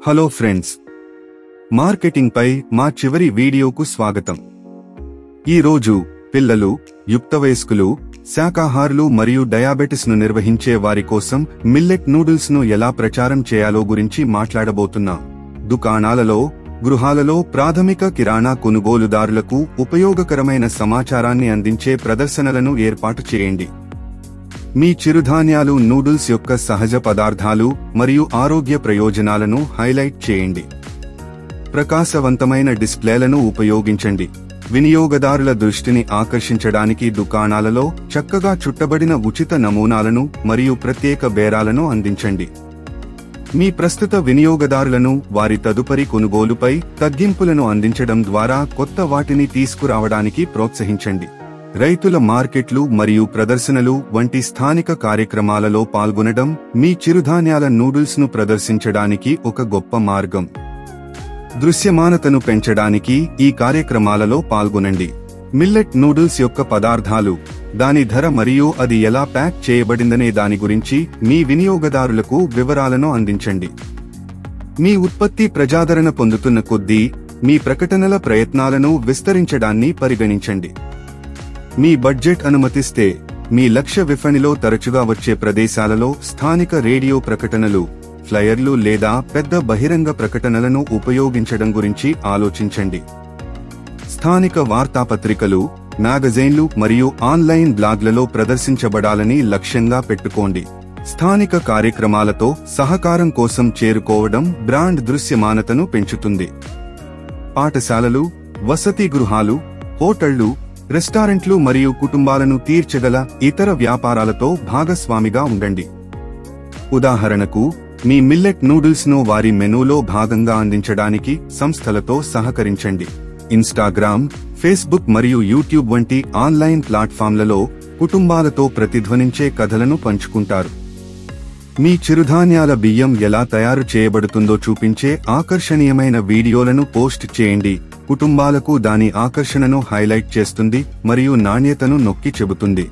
hello friends marketing పై మా చివరి వీడియోకు స్వాగతం ఈ రోజు పిల్లలు యుక్త వయస్కులు శాకాహారులు మరియు డయాబెటిస్ ను నిర్వహించే వారి కోసం మిల్లెట్ నూడిల్స్ ను ఎలా ప్రచారం చేయాలో గురించి మాట్లాడబోతున్నాం దుకాణాలలో గృహాలలో ప్రాథమిక కిరాణా కొనుగోలుదారులకు ఉపయోగకరమైన సమాచారాన్ని అందించే ప్రదర్శనలను ఏర్పాటు చేయండి మీ చిరుధాన్యాలు నూడిల్స్ యొక్క సహజ పదార్థాలు మరియు ఆరోగ్య ప్రయోజనాలను హైలైట్ చేయండి ప్రకాశవంతమైన డిస్ప్లేలను ఉపయోగించండి వినియోగదారుల దృష్టిని ఆకర్షించడానికి దుకాణాలలో చక్కగా చుట్టబడిన ఉచిత నమూనాలను మరియు ప్రత్యేక బేరాలను అందించండి మీ ప్రస్తుత వినియోగదారులను వారి తదుపరి కొనుగోలుపై తగ్గింపులను అందించడం ద్వారా కొత్త వాటిని తీసుకురావడానికి ప్రోత్సహించండి రైతుల మార్కెట్లు మరియు ప్రదర్శనలు వంటి స్థానిక కార్యక్రమాలలో పాల్గొనడం మీ చిరుధాన్యాల నూడిల్స్ ను ప్రదర్శించడానికి ఒక గొప్ప మార్గం దృశ్యమానతను పెంచడానికి ఈ కార్యక్రమాలలో పాల్గొనండి మిల్లెట్ నూడిల్స్ యొక్క పదార్థాలు దాని ధర మరియు అది ఎలా ప్యాక్ చేయబడిందనే దాని గురించి మీ వినియోగదారులకు వివరాలను అందించండి మీ ఉత్పత్తి ప్రజాదరణ పొందుతున్న కొద్దీ మీ ప్రకటనల ప్రయత్నాలను విస్తరించడాన్ని పరిగణించండి మీ బడ్జెట్ అనుమతిస్తే మీ లక్ష్య విఫణిలో తరచుగా వచ్చే ప్రదేశాలలో స్థానిక రేడియో ప్రకటనలు ఫ్లయర్లు లేదా పెద్ద బహిరంగ ప్రకటనలను ఉపయోగించడం గురించి ఆలోచించండి స్థానిక వార్తాపత్రికలు మ్యాగజైన్లు మరియు ఆన్లైన్ బ్లాగ్లలో ప్రదర్శించబడాలని లక్ష్యంగా పెట్టుకోండి స్థానిక కార్యక్రమాలతో సహకారం కోసం చేరుకోవడం బ్రాండ్ దృశ్యమానతను పెంచుతుంది పాఠశాలలు వసతి గృహాలు హోటళ్లు రెస్టారెంట్లు మరియు కుటుంబాలను తీర్చగల ఇతర వ్యాపారాలతో భాగస్వామిగా ఉండండి ఉదాహరణకు మీ మిల్లెట్ నూడిల్స్ ను వారి మెనూలో భాగంగా అందించడానికి సంస్థలతో సహకరించండి ఇన్స్టాగ్రామ్ ఫేస్బుక్ మరియు యూట్యూబ్ వంటి ఆన్లైన్ ప్లాట్ఫామ్లలో కుటుంబాలతో ప్రతిధ్వనించే కథలను పంచుకుంటారు మీ చిరుధాన్యాల బియ్యం ఎలా తయారు చేయబడుతుందో చూపించే ఆకర్షణీయమైన వీడియోలను పోస్ట్ చేయండి కుటుంబాలకు దాని ఆకర్షణను హైలైట్ చేస్తుంది మరియు నాణ్యతను నొక్కి చెబుతుంది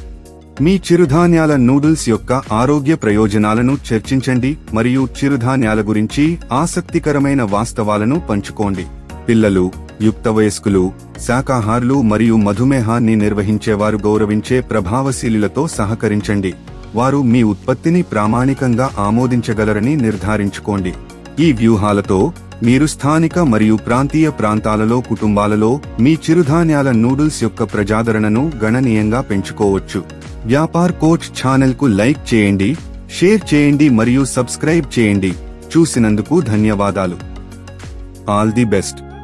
మీ చిరుధాన్యాల నూడిల్స్ యొక్క ఆరోగ్య ప్రయోజనాలను చర్చించండి మరియు చిరుధాన్యాల గురించి ఆసక్తికరమైన వాస్తవాలను పంచుకోండి పిల్లలు యుక్త వయస్కులు శాకాహారులు మరియు మధుమేహాన్ని నిర్వహించేవారు గౌరవించే ప్రభావశీలులతో సహకరించండి వారు మీ ఉత్పత్తిని ప్రామాణికంగా ఆమోదించగలరని నిర్ధారించుకోండి ఈ వ్యూహాలతో మీరు స్థానిక మరియు ప్రాంతీయ ప్రాంతాలలో కుటుంబాలలో మీ చిరుధాన్యాల నూడిల్స్ యొక్క ప్రజాదరణను గణనీయంగా పెంచుకోవచ్చు వ్యాపార్ కోచ్ ఛానల్ కు లైక్ చేయండి షేర్ చేయండి మరియు సబ్స్క్రైబ్ చేయండి చూసినందుకు ధన్యవాదాలు ఆల్ ది బెస్ట్